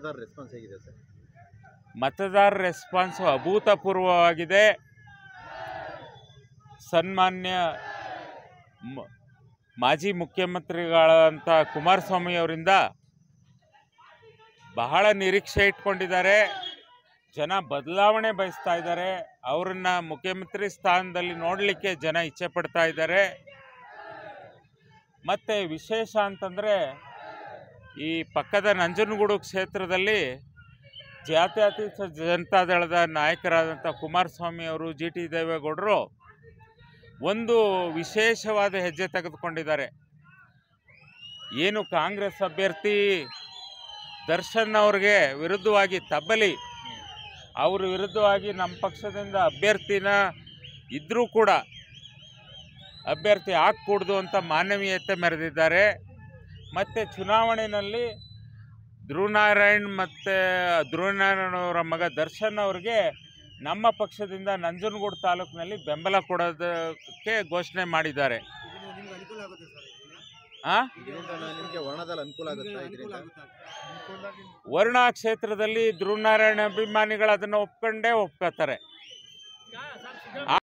ಮತದಾರ ರೆಸ್ಪಾನ್ಸ್ ಹೇಗಿದೆ ಸರ್ ಮತದಾರ ರೆಸ್ಪಾನ್ಸು ಅಭೂತಪೂರ್ವವಾಗಿದೆ ಸನ್ಮಾನ್ಯ ಮ- ಮಾಜಿ ಮುಖ್ಯಮಂತ್ರಿಗಳಾದಂಥ ಕುಮಾರಸ್ವಾಮಿ ಅವರಿಂದ ಬಹಳ ನಿರೀಕ್ಷೆ ಇಟ್ಕೊಂಡಿದ್ದಾರೆ ಜನ ಬದಲಾವಣೆ ಬಯಸ್ತಾ ಇದ್ದಾರೆ ಅವರನ್ನ ಮುಖ್ಯಮಂತ್ರಿ ಸ್ಥಾನದಲ್ಲಿ ನೋಡಲಿಕ್ಕೆ ಜನ ಇಚ್ಛೆ ಪಡ್ತಾ ಇದ್ದಾರೆ ಮತ್ತು ವಿಶೇಷ ಅಂತಂದರೆ ಈ ಪಕ್ಕದ ನಂಜನಗೂಡು ಕ್ಷೇತ್ರದಲ್ಲಿ ಜಾತ್ಯತೀತ ಜನತಾದಳದ ನಾಯಕರಾದಂಥ ಕುಮಾರಸ್ವಾಮಿ ಅವರು ಜಿ ಟಿ ದೇವೇಗೌಡರು ಒಂದು ವಿಶೇಷವಾದ ಹೆಜ್ಜೆ ತೆಗೆದುಕೊಂಡಿದ್ದಾರೆ ಏನು ಕಾಂಗ್ರೆಸ್ ಅಭ್ಯರ್ಥಿ ದರ್ಶನ್ ಅವ್ರಿಗೆ ವಿರುದ್ಧವಾಗಿ ತಬ್ಬಲಿ ಅವ್ರ ವಿರುದ್ಧವಾಗಿ ನಮ್ಮ ಪಕ್ಷದಿಂದ ಅಭ್ಯರ್ಥಿನ ಇದ್ದರೂ ಕೂಡ ಅಭ್ಯರ್ಥಿ ಹಾಕ್ಕೂಡ್ದು ಅಂತ ಮಾನವೀಯತೆ ಮೆರೆದಿದ್ದಾರೆ ಮತ್ತು ಚುನಾವಣೆಯಲ್ಲಿ ಧ್ರುವನಾರಾಯಣ್ ಮತ್ತು ಧ್ರುವನಾರಾಯಣ್ ಅವರ ಮಗ ದರ್ಶನ್ ಅವ್ರಿಗೆ ನಮ್ಮ ಪಕ್ಷದಿಂದ ನಂಜನಗೂಡು ತಾಲೂಕಿನಲ್ಲಿ ಬೆಂಬಲ ಕೊಡೋದಕ್ಕೆ ಘೋಷಣೆ ಮಾಡಿದ್ದಾರೆ ನಿಮ್ಗೆ ಅನುಕೂಲ ಆಗುತ್ತೆ ಸರ್ ಆ ಇದರಿಂದ ನಿಮಗೆ ವರ್ಣದಲ್ಲಿ ಅನುಕೂಲ ಆಗುತ್ತಾ ಇದರಿಂದ ವರ್ಣ ಕ್ಷೇತ್ರದಲ್ಲಿ ಧ್ರುವನಾರಾಯಣ ಅಭಿಮಾನಿಗಳು ಅದನ್ನು ಒಪ್ಕೊಂಡೇ ಒಪ್ಕೋತಾರೆ